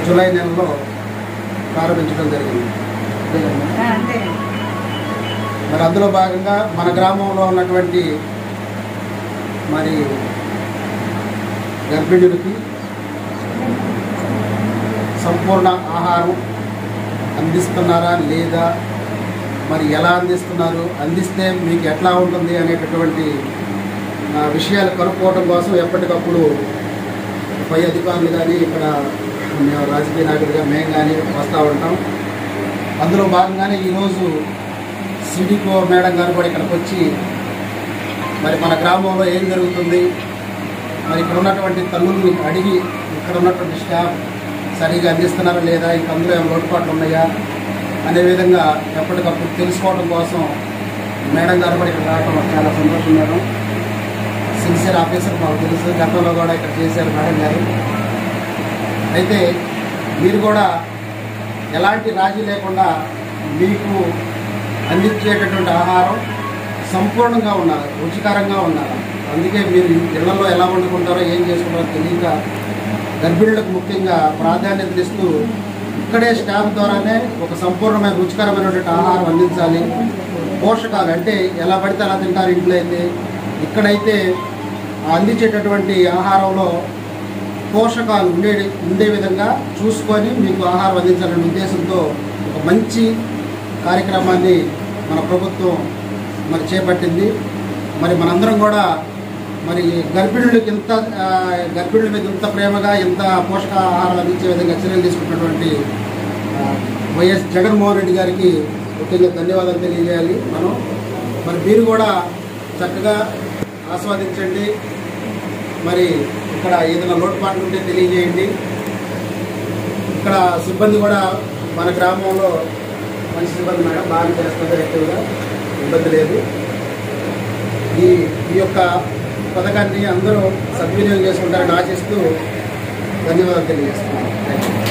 July నెలలో ప్రారంభించడం జరిగింది అంతే కదండి? అంతే మరి అందులో భాగంగా మన గ్రామంలో ఉన్నటువంటి మరి గర్భిణులకి సంపూర్ణ ఆహారం అందిస్తున్నారా లేదా మరి ఎలా అందిస్తున్నారు అందిస్తే మీకు ఎట్లా ఉంటుంది అనేటటువంటి ఆ, విషయాలు కనుక్కోవడం కోసం ఎప్పటికప్పుడు పై అధికారులు కానీ ఇక్కడ మేము రాజకీయ నాయకుడిగా మేము కానీ వస్తూ ఉంటాం అందులో భాగంగానే ఈరోజు సిడికో మేడం గారు కూడా ఇక్కడికి వచ్చి మరి మన గ్రామంలో ఏం జరుగుతుంది మరి ఇక్కడ ఉన్నటువంటి తల్లుల్ని అడిగి ఇక్కడ ఉన్నటువంటి స్టాఫ్ సరిగా అందిస్తున్నారా లేదా ఇంక అందులో ఏమైనా లోటుపాట్లు ఉన్నాయా అనే విధంగా ఎప్పటికప్పుడు తెలుసుకోవడం కోసం మేడం గారు కూడా ఇక్కడ రావడం మాకు చాలా సంతోషం మేడం సిన్సియర్ ఆఫీసర్ మాకు తెలుసు గతంలో కూడా ఇక్కడ చేశారు మేడం గారు అయితే మీరు కూడా ఎలాంటి రాజీ లేకుండా మీకు అందించేటటువంటి ఆహారం సంపూర్ణంగా ఉండాలి రుచికరంగా ఉండాలి అందుకే మీరు ఇళ్లలో ఎలా వండుకుంటారో ఏం చేసుకుంటారో తెలియక గర్భిణులకు ముఖ్యంగా ప్రాధాన్యత ఇస్తూ ఇక్కడే స్టాఫ్ ద్వారానే ఒక సంపూర్ణమైన రుచికరమైనటువంటి ఆహారం అందించాలి పోషకాలు అంటే ఎలా పడితే అలా తింటారు ఇంట్లో అయితే ఇక్కడైతే ఆ అందించేటటువంటి ఆహారంలో పోషకాలు ఉండే ఉండే విధంగా చూసుకొని మీకు ఆహారం అందించాలనే ఉద్దేశంతో ఒక మంచి కార్యక్రమాన్ని మన ప్రభుత్వం మరి చేపట్టింది మరి మనందరం కూడా మరి గర్భిణులకు ఇంత ఆ, గర్భిణుల మీద ఇంత ప్రేమగా ఇంత పోషకాహారాలు అందించే విధంగా చర్యలు తీసుకున్నటువంటి ఆ, వైఎస్ జగన్మోహన్ రెడ్డి గారికి ముఖ్యంగా ధన్యవాదాలు తెలియజేయాలి మనం మరి మీరు కూడా చక్కగా ఆస్వాదించండి మరి ఇక్కడ ఏదైనా లోటుపాట్లు ఉంటే తెలియజేయండి ఇక్కడ సిబ్బంది కూడా మన గ్రామంలో మంచి సిబ్బంది మేడం బాగా చేస్తుంది యాక్టివ్గా ఇబ్బంది లేదు ఈ ఈ యొక్క పథకాన్ని అందరూ సద్వినియోగం చేసుకుంటారని ఆశిస్తూ ధన్యవాదాలు తెలియజేస్తున్నాను థ్యాంక్ యూ